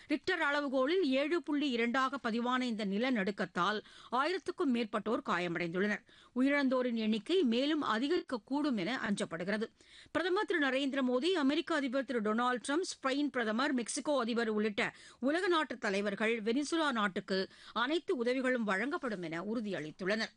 Richter அளவுகோலில் ஏழு புள்ளி இரண்டாக பதிவான இந்த நிலநடுக்கத்தால் ஆயிரத்துக்கும் மேற்பட்டோர் காயமடைந்துள்ளனர் உயிரிழந்தோரின் எண்ணிக்கை மேலும் அதிகரிக்கக்கூடும் என அஞ்சப்படுகிறது பிரதமர் திரு நரேந்திர மோடி அமெரிக்க அதிபர் திரு டொனால்டு ட்ரம்ப் ஸ்பெயின் பிரதமர் மெக்சிகோ அதிபர் உள்ளிட்ட உலக நாட்டு தலைவர்கள் வெனிசுலா நாட்டுக்கு அனைத்து உதவிகளும் வழங்கப்படும் என உறுதியளித்துள்ளனர்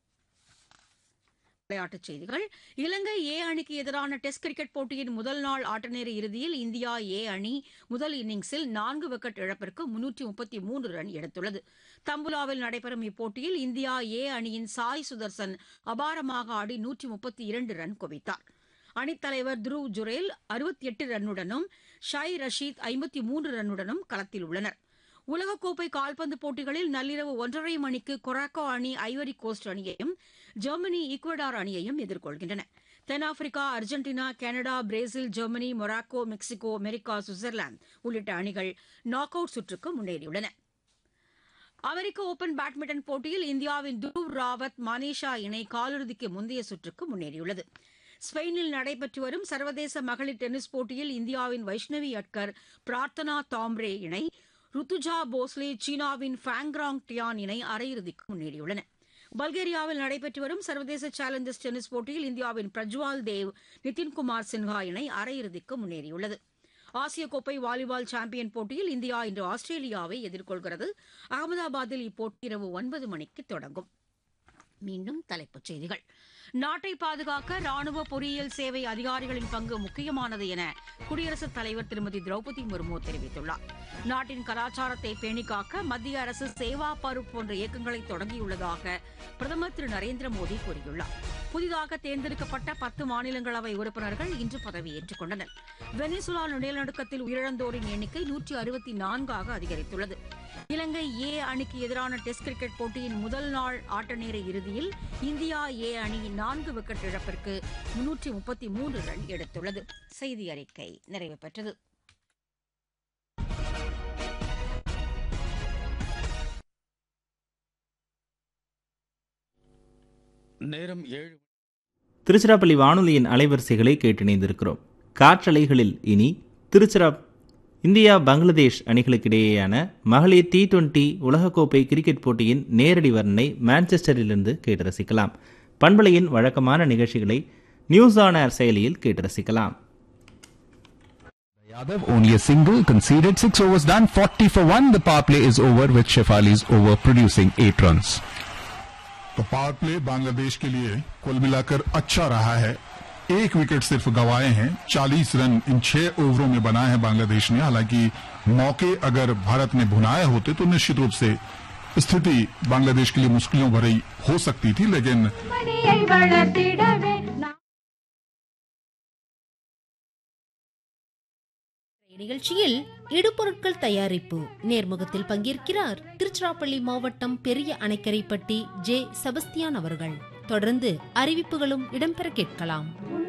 விளையாட்டுச் செய்திகள் இலங்கை ஏ அணிக்கு எதிரான டெஸ்ட் கிரிக்கெட் போட்டியின் முதல் நாள் ஆட்டநேர இறுதியில் இந்தியா ஏ அணி முதல் இன்னிங்ஸில் நான்கு விக்கெட் இழப்பிற்கு முன்னூற்றி முப்பத்தி மூன்று ரன் எடுத்துள்ளது தம்புலாவில் நடைபெறும் இப்போட்டியில் இந்தியா ஏ அணியின் சாய் சுதர்சன் அபாரமாக ஆடி நூற்றி முப்பத்தி இரண்டு ரன் குவித்தார் அணித்தலைவர் துருவ் ஜுரேல் அறுபத்தி எட்டு ரன்னுடனும் ஷாய் ரஷீத் ஐம்பத்தி மூன்று ரன்னுடனும் களத்தில் உள்ளனர் உலகக்கோப்பை கால்பந்து போட்டிகளில் நள்ளிரவு ஒன்றரை மணிக்கு கொராக்கோ அணி ஐவரி கோஸ்ட் அணியையும் ஜெர்மனி ஈக்குவடார் அணியையும் எதிர்கொள்கின்றன தென்னாப்பிரிக்கா Argentina Canada Brazil Germany Morocco Mexico America Switzerland உள்ளிட்ட அணிகள் நாக் அவுட் சுற்றுக்கு முன்னேறியுள்ளன அமெரிக்க ஓபன் பேட்மிண்டன் போட்டியில் இந்தியாவின் துருவ் ராவத் மனிஷா இணை காலிறுதிக்கு முந்தைய சுற்றுக்கு முன்னேறியுள்ளது ஸ்பெயினில் நடைபெற்று வரும் சர்வதேச மகளிர் டென்னிஸ் போட்டியில் இந்தியாவின் வைஷ்ணவி அட்கர் பிரார்த்தனா தாம்ரே இணை ருத்துஜா போஸ்லே சீனாவின் ஃபேங்ராங் டியான் இணை அரையிறுதிக்கு முன்னேறியுள்ளன பல்கேரியாவில் நடைபெற்று வரும் சர்வதேச சேலஞ்சர்ஸ் டென்னிஸ் போட்டியில் இந்தியாவின் பிரஜ்வால் தேவ் நிதின்குமார் சின்ஹா இணை அரையிறுதிக்கு முன்னேறியுள்ளது ஆசிய கோப்பை வாலிபால் சாம்பியன் போட்டியில் இந்தியா இன்று ஆஸ்திரேலியாவை எதிர்கொள்கிறது அகமதாபாத்தில் இப்போட்டி இரவு ஒன்பது மணிக்கு தொடங்கும் மீண்டும் தலைப்புச் செய்திகள் நாட்டை பாதுகாக்க ராணுவ பொறியியல் சேவை அதிகாரிகளின் பங்கு முக்கியமானது என குடியரசுத் தலைவர் திருமதி திரௌபதி முர்மு தெரிவித்துள்ளார் நாட்டின் கலாச்சாரத்தை பேணிக்காக்க மத்திய அரசு சேவா பருப் போன்ற இயக்கங்களை தொடங்கியுள்ளதாக பிரதமர் திரு நரேந்திர மோடி கூறியுள்ளார் புதிதாக தேர்ந்தெடுக்கப்பட்ட பத்து மாநிலங்களவை உறுப்பினர்கள் இன்று பதவியேற்றுக் கொண்டனர் வெனிசுலா நிலநடுக்கத்தில் உயிரிழந்தோரின் எண்ணிக்கை நூற்றி அறுபத்தி நான்காக அதிகரித்துள்ளது இலங்கை ஏ அணிக்கு எதிரான டெஸ்ட் கிரிக்கெட் போட்டியின் முதல் நாள் ஆட்ட நேர இறுதியில் இந்தியா ஏ அணி நான்கு விக்கெட் இழப்பிற்கு முன்னூற்றி முப்பத்தி மூன்று ரன் எடுத்துள்ளது செய்தி அறிக்கை நிறைவு பெற்றது நேரம் ஏழு திருச்சிராப்பள்ளி வானொலியின் அலைவரிசைகளை கேட்டிணைந்திருக்கிறோம் காற்றலைகளில் இனி திருச்சிரா இந்தியா பங்களாதேஷ் அணிகளுக்கிடையேயான மகளிர் டி டுவெண்டி உலகக்கோப்பை கிரிக்கெட் போட்டியின் நேரடி வர்ணனை மான்செஸ்டரிலிருந்து கேட்டு ரசிக்கலாம் பண்பலையின் வழக்கமான நிகழ்ச்சிகளை நியூஸ் ஆன் ஏர் செயலியில் கேட்டு ரசிக்கலாம் Yadav only a single conceded six overs done 40 for 1 the power play is over with Shefali's over producing 8 runs तो पावर प्ले बांग्लादेश के लिए कुल मिलाकर अच्छा रहा है एक विकेट सिर्फ गंवाए हैं 40 रन इन छह ओवरों में बनाए हैं बांग्लादेश ने हालांकि मौके अगर भारत ने भुनाए होते तो निश्चित रूप से स्थिति बांग्लादेश के लिए मुश्किलों भरी हो सकती थी लेकिन மணியை வளர்த்திடவே நாம் நிகழ்ச்சியில் இடுபொருட்கள் தயாரிப்பு நேர்முகத்தில் பங்கேற்கிறார் திருச்சிராப்பள்ளி மாவட்டம் பெரிய அணைக்கரைப்பட்டி ஜே செபஸ்தியான் அவர்கள் தொடர்ந்து அறிவிப்புகளும் இடம்பெற கேட்கலாம்